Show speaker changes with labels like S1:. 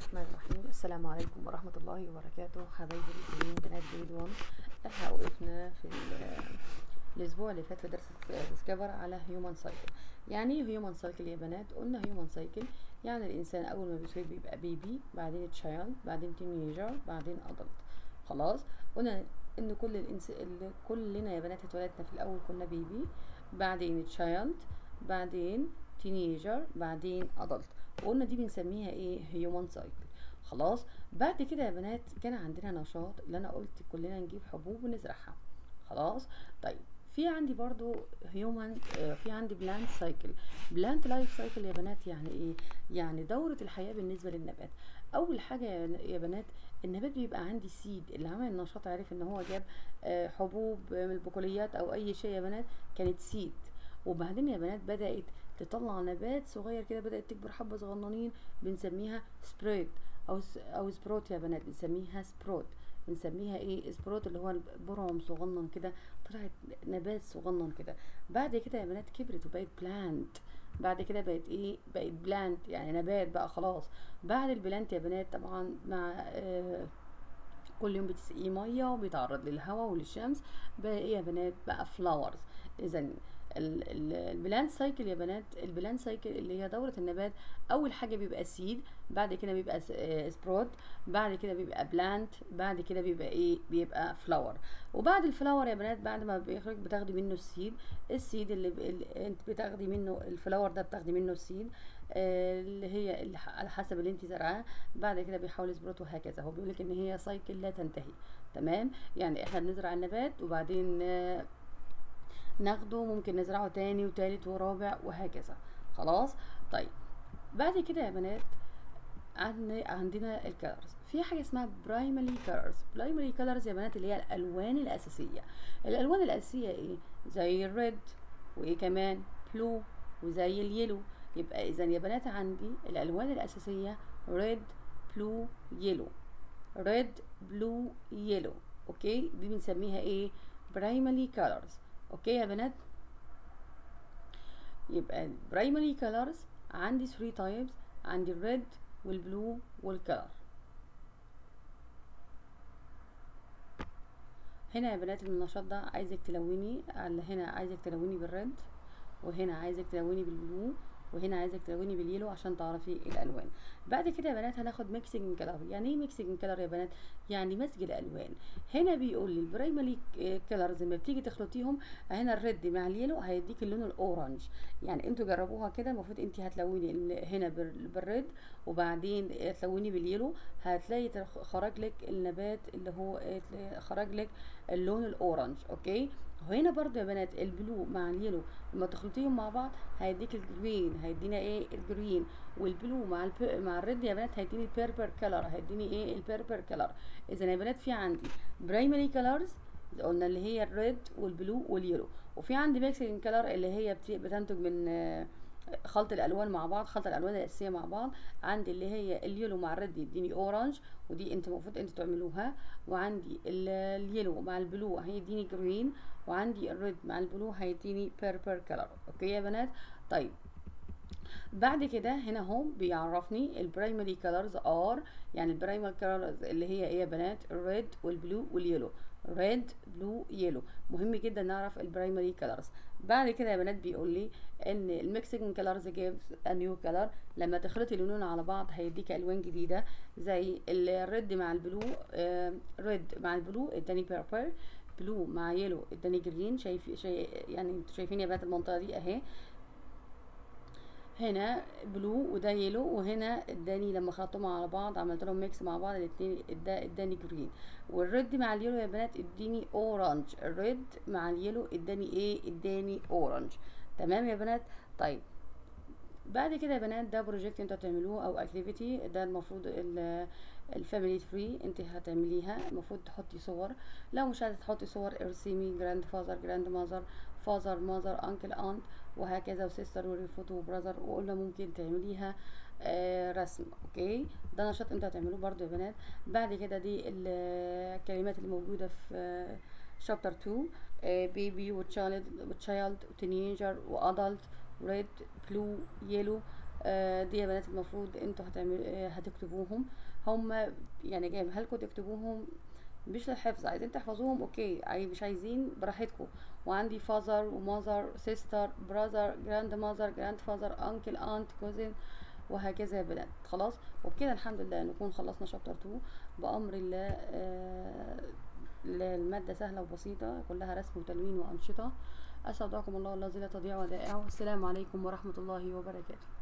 S1: الرحمن الرحيم السلام عليكم ورحمة الله وبركاته حبايبي الكريم بنات جريد 1 احنا وقفنا في ال- الاسبوع اللي فات في درس ديسكفر على هيومن سايكل يعني ايه هيومن سايكل يا بنات قلنا هيومن سايكل يعني الانسان اول ما بيتولد بيبقى بيبي بعدين تشايلد بعدين تينيجر بعدين ادلت خلاص قلنا ان كل الانس ال- كلنا يا بنات اتولدنا في الاول كنا بيبي بعدين تشايلد بعدين تينيجر بعدين ادلت وقلنا دي بنسميها ايه هيومن سايكل خلاص بعد كده يا بنات كان عندنا نشاط اللي انا قلت كلنا نجيب حبوب ونزرعها خلاص طيب في عندي برضو هيومن في عندي بلانت سايكل بلانت لايف سايكل يا بنات يعني ايه يعني دورة الحياة بالنسبة للنبات اول حاجة يا يا بنات النبات بيبقى عندي سيد اللي عمل النشاط عارف ان هو جاب آه، حبوب من البقوليات او اي شيء يا بنات كانت سيد وبعدين يا بنات بدأت تطلع نبات صغير كده بدأت تكبر حبة صغننين بنسميها سبريد او س- او سبروت يا بنات بنسميها سبروت بنسميها ايه سبروت اللي هو برعم صغنن كده طلعت نبات صغنن كده بعد كده يا بنات كبرت وبقت بلانت بعد كده بقت ايه بقت بلانت يعني نبات بقى خلاص بعد البلانت يا بنات طبعا مع آه كل يوم بتسقيه ميه وبيتعرض للهواء وللشمس بقى ايه يا بنات بقى فلاورز اذا البلانت سايكل يا بنات البلانت سايكل اللي هي دوره النبات اول حاجه بيبقى سيد بعد كده بيبقى سبروت بعد كده بيبقى بلانت بعد كده بيبقى ايه بيبقى فلاور وبعد الفلاور يا بنات بعد ما بيخرج بتاخدي منه السيد السيد اللي, ب... اللي انت بتاخدي منه الفلاور ده بتاخدي منه السيد آه، اللي هي اللي ح- على حسب اللي انت زرعاه بعد كده بيحاول يسبروت وهكذا هو بيقول لك ان هي سايكل لا تنتهي تمام يعني احنا بنزرع النبات وبعدين آه، ناخده ممكن نزرعه تاني وتالت ورابع وهكذا خلاص طيب بعد كده يا بنات عندنا عندنا الكالرز في حاجه اسمها برايمري كالرز برايمري كالرز يا بنات اللي هي الالوان الاساسيه الالوان الاساسيه ايه زي الريد وايه كمان بلو وزي اليلو يبقى اذا يا بنات عندي الالوان الاساسيه ريد بلو يلو ريد بلو يلو اوكي دي بنسميها ايه برايمري كالرز اوكي يا بنات يبقى برايمري كالرز عندي 3 تايبس عندي الريد والبلو والكلر هنا يا بنات النشاط ده عايزك تلوني على هنا عايزك تلوني بالريد وهنا عايزك تلوني بالبلو وهنا عايزك تلوني باليلو عشان تعرفي الالوان بعد كده يا بنات هناخد ميكسنج كلر يعني ايه ميكسنج كلر يا بنات يعني مزج الالوان هنا بيقول لي البرايمري كلرز لما بتيجي تخلطيهم هنا الريد مع اليلو هيديك اللون الاورنج يعني انتوا جربوها كده المفروض انت هتلوني ال- هنا بال- بالريد وبعدين تلوني باليلو هتلاقي تخ- خرج لك النبات اللي هو تلاقي خرج لك اللون الاورنج اوكي وهنا برضو يا بنات البلو مع اليلو لما تخلطيهم مع بعض هيديك الجرين هيدينا ايه الجرين والبلو مع الب... مع الريد يا بنات هيديني البيربر كلر هيديني ايه البيربر كلر اذا يا بنات في عندي برايمري كلرز قلنا اللي هي الريد والبلو واليلو وفي عندي ميكسنج كلر اللي هي بت- بتنتج من آه، خلط الالوان مع بعض خلط الالوان الاساسيه مع بعض عندي اللي هي اليلو مع الريد يديني اورنج ودي انت المفروض انت تعملوها وعندي ال- اليلو مع البلو هيديني جرين وعندي الريد مع البلو هيديني بيربر كلر اوكي يا بنات طيب بعد كده هنا اهو بيعرفني البرايمري كلرز ار يعني البرايمري كلرز اللي هي ايه يا بنات الريد والبلو واليلو ريد بلو يلو مهم جدا نعرف البرايمري كلرز بعد كده يا بنات بيقول لي ان الميكسنج كلرز جيفز ا نيو كلر لما تخلطي اللونين على بعض هيديك الوان جديده زي الريد مع البلو ريد مع البلو اداني بيربل بلو مع يلو اداني جرين شايف شايف يعني انتوا شايفين يا بنات المنطقه دي اهي هنا بلو وده يلو وهنا اداني لما خلطتهم على بعض عملت لهم ميكس مع بعض الاتنين ادا اداني جرين والريد مع اليلو يا بنات اديني اورنج الريد مع اليلو اداني ايه اداني اورنج تمام يا بنات طيب بعد كده يا بنات ده بروجكت انتوا هتعملوه او اكتيفيتي ده المفروض الفاميلي تري انت هتعمليها المفروض تحطي صور لو مش عايزه تحطي صور ارسمي جراند فازر جراند ماذر فازر ماذر انكل انت وهكذا وسيستر وريفوت وبراذر وقلنا ممكن تعمليها آه رسم اوكي ده نشاط انتوا هتعملوه برضو يا بنات بعد كده دي الكلمات اللي موجوده في شابتر 2 بيبي وتشايلد وتشايلد وتينيجر وادلت ريد بلو يلو آه، دي يا بنات المفروض انتوا هتعمل آه، هتكتبوهم هم يعني جايبها لكم تكتبوهم مش للحفظ عايزين تحفظوهم اوكي عاي- مش عايزين براحتكم وعندي فازر وماذر سيستر براذر جراند ماذر جراند فازر انكل انت كوزن وهكذا يا بنات خلاص وبكده الحمد لله نكون خلصنا شابتر 2 بامر الله آه الماده سهله وبسيطه كلها رسم وتلوين وانشطه اسعدكم الله الذي لا تضيع ودائعه السلام عليكم ورحمه الله وبركاته